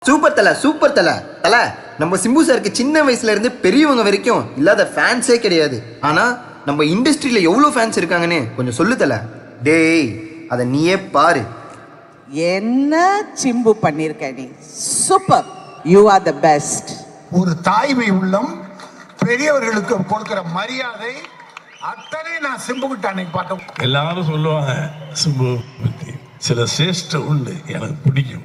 Super தல super தல தல நம்ம சிம்பு சாருக்கு சின்ன வயசுல இருந்து பெரியவங்க வரைக்கும் இல்லாத ஃபேன்ஸே கிடையாது ஆனா நம்ம இண்டஸ்ட்ரியில எவ்வளோ ஃபேன்ஸ் இருக்காங்கன்னு கொஞ்சம் சொல்லு தல டேய் அதை நீயே பாரு என்ன சிம்பு பண்ணியிருக்க நீ super you are the best ஒரு தாய்மை உள்ளம் பெரியவர்களுக்கு கொடுக்கிற மரியாதை அத்தனை நான் சிம்புகிட்ட அன்னைக்கு பார்த்தோம் எல்லாரும் சொல்லுவாங்க சிம்பு பத்தி சில சேஷ்டை உண்டு எனக்கு பிடிக்கும்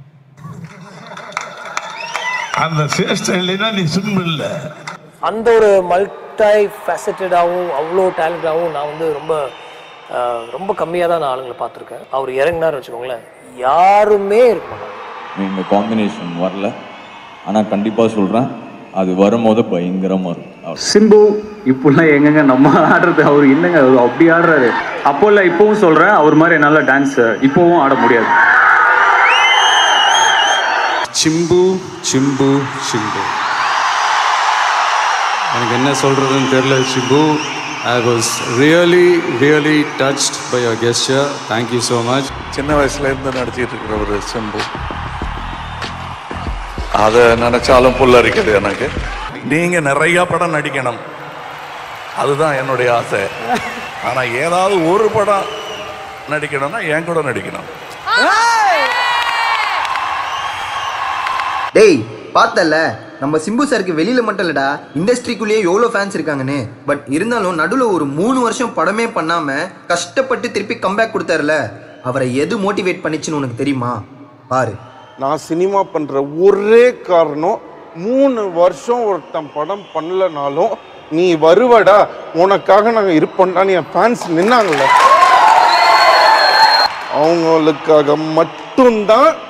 அந்த சேஷ்டை இல்லைன்னா நீ சிம்பு இல்லை அந்த ஒரு மல்டை ஃபேசட்டடாகவும் அவ்வளோ டேலண்டாகவும் நான் வந்து ரொம்ப ஆஹ், ரொம்ப கம்மியாக தான் நான் ஆளுங்களை பார்த்துருக்கேன் அவர் இறங்கினார்னு வச்சுக்கோங்களேன் யாருமே இருக்க மாட்டாங்க இந்த காம்பினேஷன் வரல ஆனால் கண்டிப்பாக சொல்கிறேன் அது வரும்போது பயங்கரமாக இருக்கும் அவ்வளோ. சிம்பு இப்போல்லாம் எங்கங்க நம்ம ஆடுறது அவர் என்னங்க அவர் அப்படி ஆடுறாரு அப்போ இல்லை இப்போவும் சொல்றேன் அவர் மாதிரி நல்ல டான்ஸ் இப்போவும் ஆட முடியாது சிம்பு சிம்பு சிம்பு எனக்கு என்ன சொல்கிறதுன்னு தெரில Simbu I was really really touched by your gesture thank you so much சின்ன வயசுல இருந்து நடிச்சிட்டு இருக்கிற ஒரு சிம்பு அதை நினைச்சாலும் புல்லரிக்குது எனக்கு நீங்க நிறைய படம் நடிக்கணும் அதுதான் என்னுடைய ஆசை ஆனா ஏதாவது ஒரு படம் நடிக்கணும்னா என் கூட நடிக்கணும் டேய் பார்த்தல நம்ம சிம்பு சாருக்கு வெளியில மட்டும் இல்லடா இண்டஸ்ட்ரிக்குள்ளேயே எவ்வளோ ஃபேன்ஸ் இருக்காங்கன்னு பட் இருந்தாலும் நடுவில் ஒரு மூணு வருஷம் படமே பண்ணாம கஷ்டப்பட்டு திருப்பி கம்பேக் கொடுத்தாருல அவரை எது மோட்டிவேட் பண்ணிச்சுன்னு உனக்கு தெரியுமா பாரு நான் சினிமா பண்ற ஒரே காரணம் மூணு வருஷம் ஒருத்தன் படம் பண்ணலனாலும் நீ வருவடா உனக்காக நாங்க இருப்போம்டான்னு என் ஃபேன்ஸ் நின்னாங்கல்ல அவங்களுக்காக மட்டும்தான்